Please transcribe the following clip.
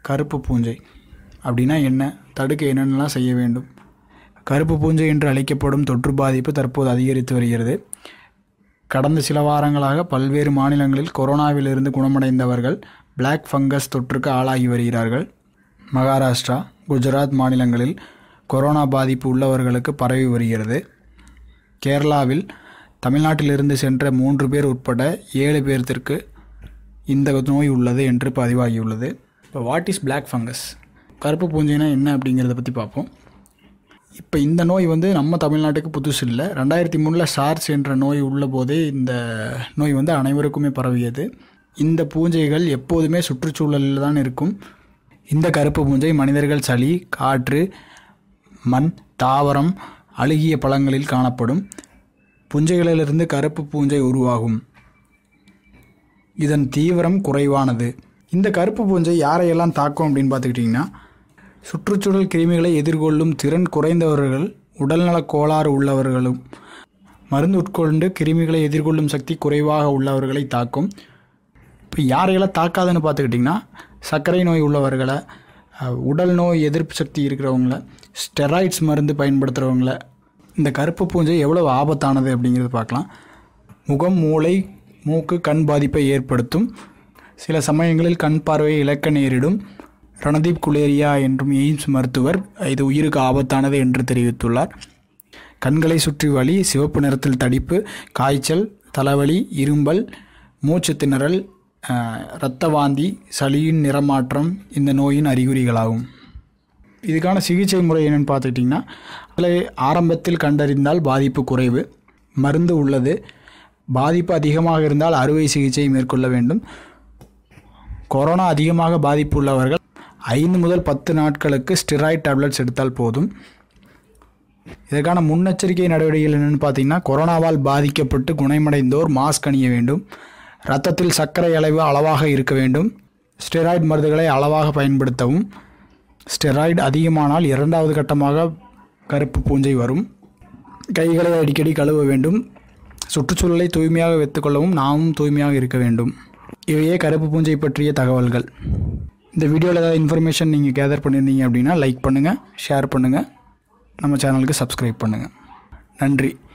கருப்பு பூஞ்சை அப்படின்னா என்ன தடுக்க என்னென்னலாம் செய்ய வேண்டும் கருப்பு பூஞ்சை என்று அழைக்கப்படும் தொற்று பாதிப்பு தற்போது அதிகரித்து வருகிறது கடந்த சில வாரங்களாக பல்வேறு மாநிலங்களில் கொரோனாவிலிருந்து குணமடைந்தவர்கள் பிளாக் ஃபங்கஸ் தொற்றுக்கு ஆளாகி வருகிறார்கள் மகாராஷ்டிரா குஜராத் மாநிலங்களில் கொரோனா பாதிப்பு உள்ளவர்களுக்கு பரவி வருகிறது கேரளாவில் தமிழ்நாட்டிலிருந்து சென்ற மூன்று பேர் உட்பட ஏழு பேர்த்திற்கு இந்த நோய் உள்ளது என்று பதிவாகியுள்ளது இப்போ வாட் இஸ் பிளாக் ஃபங்கஸ் கருப்பு பூஞ்சைனா என்ன அப்படிங்கிறத பற்றி பார்ப்போம் இப்போ இந்த நோய் வந்து நம்ம தமிழ்நாட்டுக்கு புதுசு இல்லை ரெண்டாயிரத்தி மூணில் சார்ஸ் என்ற நோய் உள்ள போதே இந்த நோய் வந்து அனைவருக்குமே பரவியது இந்த பூஞ்சைகள் எப்போதுமே சுற்றுச்சூழலில் தான் இருக்கும் இந்த கருப்பு பூஞ்சை மனிதர்கள் சளி காற்று மண் தாவரம் அழுகிய பழங்களில் காணப்படும் புஞ்சைகளிலிருந்து கருப்பு பூஞ்சை உருவாகும் இதன் தீவிரம் குறைவானது இந்த கருப்பு பூஞ்சை யாரையெல்லாம் தாக்கும் அப்படின்னு பார்த்துக்கிட்டிங்கன்னா சுற்றுச்சூழல் கிருமிகளை எதிர்கொள்ளும் திறன் குறைந்தவர்கள் உடல்நலக் கோளாறு உள்ளவர்களும் மருந்து உட்கொண்டு கிருமிகளை எதிர்கொள்ளும் சக்தி குறைவாக உள்ளவர்களை தாக்கும் இப்போ யாரையெல்லாம் தாக்காதுன்னு பார்த்துக்கிட்டிங்கன்னா சர்க்கரை நோய் உள்ளவர்களை அஹ், உடல் நோய் எதிர்ப்பு சக்தி இருக்கிறவங்கள ஸ்டெராய்ட்ஸ் மருந்து பயன்படுத்துகிறவங்கள இந்த கருப்பு பூஞ்சை எவ்வளோ ஆபத்தானது அப்படிங்கிறது பார்க்கலாம் முகம் மூளை மூக்கு கண் பாதிப்பை ஏற்படுத்தும் சில சமயங்களில் கண் பார்வையை இழக்க நேரிடும் ரணதீப் குலேரியா என்றும் எய்ம்ஸ் மருத்துவர் இது உயிருக்கு ஆபத்தானது என்று தெரிவித்துள்ளார் கண்களை சுற்றி வலி சிவப்பு நிறத்தில் தடிப்பு காய்ச்சல் தலைவலி இரும்பல் மூச்சு திணறல் அஹ், இரத்த வாந்தி சளியின் நிறமாற்றம் இந்த நோயின் அறிகுறிகளாகும் இதுக்கான சிகிச்சை முறை என்னென்னு பார்த்துக்கிட்டிங்கன்னா அதில் ஆரம்பத்தில் கண்டறிந்தால் பாதிப்பு குறைவு மருந்து உள்ளது பாதிப்பு அதிகமாக இருந்தால் அறுவை சிகிச்சை மேற்கொள்ள வேண்டும் கொரோனா அதிகமாக பாதிப்பு உள்ளவர்கள் ஐந்து முதல் பத்து நாட்களுக்கு ஸ்டிராய்ட் டேப்லெட்ஸ் எடுத்தால் போதும் இதற்கான முன்னெச்சரிக்கை நடவடிக்கைகள் என்னென்னு பார்த்தீங்கன்னா கொரோனாவால் பாதிக்கப்பட்டு குணமடைந்தோர் மாஸ்க் அணிய வேண்டும் இரத்தத்தில் சர்க்கரை அளவு அளவாக இருக்க வேண்டும் ஸ்டெராய்டு மருந்துகளை அளவாக பயன்படுத்தவும் ஸ்டெராய்டு அதிகமானால் இரண்டாவது கட்டமாக கருப்பு பூஞ்சை வரும் கைகளை அடிக்கடி கழுவ வேண்டும் சுற்றுச்சூழலை தூய்மையாக வைத்துக்கொள்ளவும் நாமும் தூய்மையாக இருக்க வேண்டும் இவையே கருப்பு பூஞ்சை பற்றிய தகவல்கள் இந்த வீடியோவில் ஏதாவது இன்ஃபர்மேஷன் நீங்கள் கேதர் பண்ணியிருந்தீங்க அப்படின்னா லைக் பண்ணுங்கள் ஷேர் பண்ணுங்கள் நம்ம சேனலுக்கு சப்ஸ்கிரைப் பண்ணுங்கள் நன்றி